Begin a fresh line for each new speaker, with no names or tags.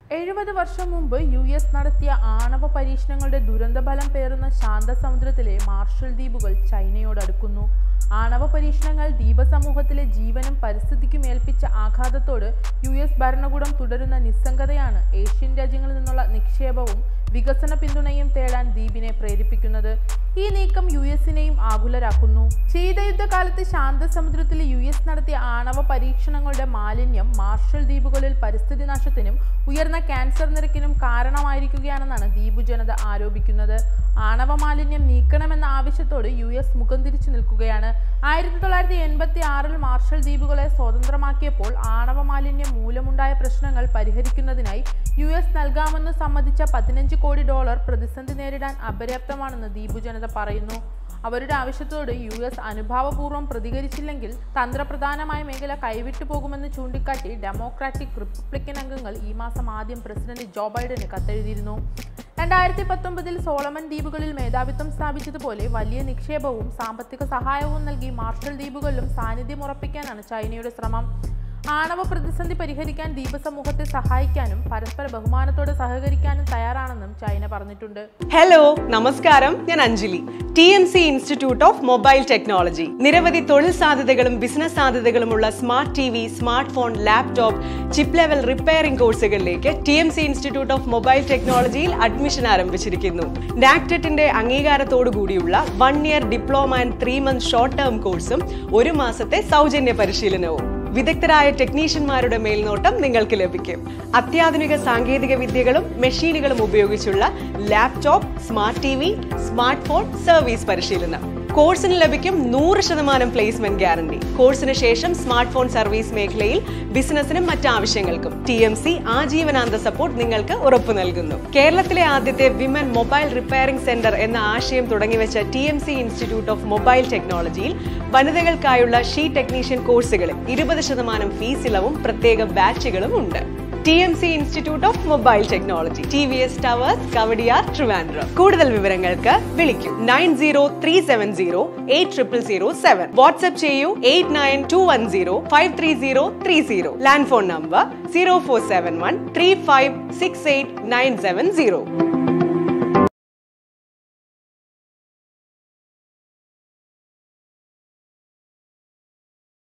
എഴുപത് വർഷം മുമ്പ് യു എസ് നടത്തിയ ആണവ പരീക്ഷണങ്ങളുടെ ദുരന്തഫലം പേറുന്ന ശാന്തസമുദ്രത്തിലെ മാർഷൽ ദ്വീപുകൾ ചൈനയോട് അടുക്കുന്നു ആണവ പരീക്ഷണങ്ങൾ ദ്വീപസമൂഹത്തിലെ ജീവനും പരിസ്ഥിതിക്കും ഏൽപ്പിച്ച ആഘാതത്തോട് യു എസ് ഭരണകൂടം തുടരുന്ന നിസ്സംഗതയാണ് ഏഷ്യൻ രാജ്യങ്ങളിൽ നിന്നുള്ള നിക്ഷേപവും വികസന പിന്തുണയും തേടാൻ ദ്വീപിനെ പ്രേരിപ്പിക്കുന്നത് ഈ നീക്കം യു എസിനെയും ആകുലരാക്കുന്നു ശീതയുദ്ധകാലത്ത് ശാന്തസമുദ്രത്തിൽ യു എസ് നടത്തിയ ആണവ പരീക്ഷണങ്ങളുടെ മാലിന്യം മാർഷൽ ദ്വീപുകളിൽ പരിസ്ഥിതി നാശത്തിനും ഉയർന്ന ക്യാൻസർ നിരക്കിനും കാരണമായിരിക്കുകയാണെന്നാണ് ദ്വീപ് ജനത ആരോപിക്കുന്നത് ആണവ മാലിന്യം നീക്കണമെന്ന ആവശ്യത്തോട് യു എസ് മുഖം തിരിച്ചു നിൽക്കുകയാണ് ആയിരത്തി തൊള്ളായിരത്തി എൺപത്തി ആറിൽ മാർഷൽ ദ്വീപുകളെ സ്വതന്ത്രമാക്കിയപ്പോൾ ആണവ മാലിന്യം മൂലമുണ്ടായ പ്രശ്നങ്ങൾ പരിഹരിക്കുന്നതിനായി യു എസ് നൽകാമെന്ന് സമ്മതിച്ച പതിനഞ്ച് കോടി ഡോളർ പ്രതിസന്ധി നേരിടാൻ അപര്യാപ്തമാണെന്ന് ദ്വീപ് ജനത പറയുന്നു അവരുടെ ആവശ്യത്തോട് യു എസ് അനുഭാവപൂർവ്വം പ്രതികരിച്ചില്ലെങ്കിൽ തന്ത്രപ്രധാനമായ മേഖല കൈവിട്ടു പോകുമെന്ന് ചൂണ്ടിക്കാട്ടി ഡെമോക്രാറ്റിക് റിപ്പബ്ലിക്കൻ അംഗങ്ങൾ ഈ മാസം ആദ്യം പ്രസിഡന്റ് ജോ ബൈഡന് കത്തെഴുതിയിരുന്നു രണ്ടായിരത്തി പത്തൊമ്പതിൽ സോളമൻ ദ്വീപുകളിൽ മേധാവിത്വം സ്ഥാപിച്ചതുപോലെ വലിയ നിക്ഷേപവും സാമ്പത്തിക സഹായവും നൽകി മാർഷൽ ദ്വീപുകളിലും സാന്നിധ്യം ഉറപ്പിക്കാനാണ് ചൈനയുടെ ശ്രമം ആണവ പ്രതിസന്ധി പരിഹരിക്കാൻ ദ്വീപ സമൂഹത്തെ സഹായിക്കാനും പരസ്പര ബഹുമാനത്തോടെ സഹകരിക്കാനും തയ്യാറാണെന്നും ചൈന പറഞ്ഞിട്ടുണ്ട്
ഹലോ നമസ്കാരം ഞാൻ Anjali T M C institute of mobile technology നിരവധി തൊഴിൽ സാധ്യതകളും ബിസിനസ് സാധ്യതകളുമുള്ള smart T V smart phone laptop chip level repairing കോഴ്സുകളിലേക്ക് T M C institute of mobile ടെക്നോളജിയിൽ അഡ്മിഷൻ ആരംഭിച്ചിരിക്കുന്നു നാക്ടെറ്റിന്റെ അംഗീകാരത്തോടു കൂടിയുള്ള one year diploma and three month short term കോഴ്സും ഒരു മാസത്തെ സൗജന്യ പരിശീലനവും വിദഗ്ധരായ ടെക്നീഷ്യന്മാരുടെ മേൽനോട്ടം നിങ്ങൾക്ക് ലഭിക്കും അത്യാധുനിക സാങ്കേതിക വിദ്യകളും മെഷീനുകളും ഉപയോഗിച്ചുള്ള laptop smart T V smart phone service പരിശീലനം കോഴ്സിന് ലഭിക്കും നൂറ് ശതമാനം പ്ലേസ്മെന്റ് ഗ്യാരണ്ടി കോഴ്സിന് ശേഷം സ്മാർട്ട് ഫോൺ സർവീസ് മേഖലയിൽ ബിസിനസിനും മറ്റാവശ്യങ്ങൾക്കും ടി എം സി ആജീവനാന്ത സപ്പോർട്ട് നിങ്ങൾക്ക് ഉറപ്പു നൽകുന്നു കേരളത്തിലെ ആദ്യത്തെ വിമൻ മൊബൈൽ റിപ്പയറിംഗ് സെന്റർ എന്ന ആശയം തുടങ്ങിവെച്ച T M C institute of mobile ടെക്നോളജിയിൽ വനിതകൾക്കായുള്ള ഷീ ടെക്നീഷ്യൻ കോഴ്സുകളിൽ ഇരുപത് ശതമാനം ഫീസ് ഇളവും പ്രത്യേക ബാച്ചുകളും ഉണ്ട് T M C institute of mobile technology T V S towers Kowdiar Trivandrum കൂടുതൽ വിവരങ്ങൾക്ക് വിളിക്കൂ nine zero three seven zero eight triple zero seven WhatsApp ചെയ്യൂ eight nine two one zero five three zero three zero land phone number zero four seven one three five six eight nine seven zero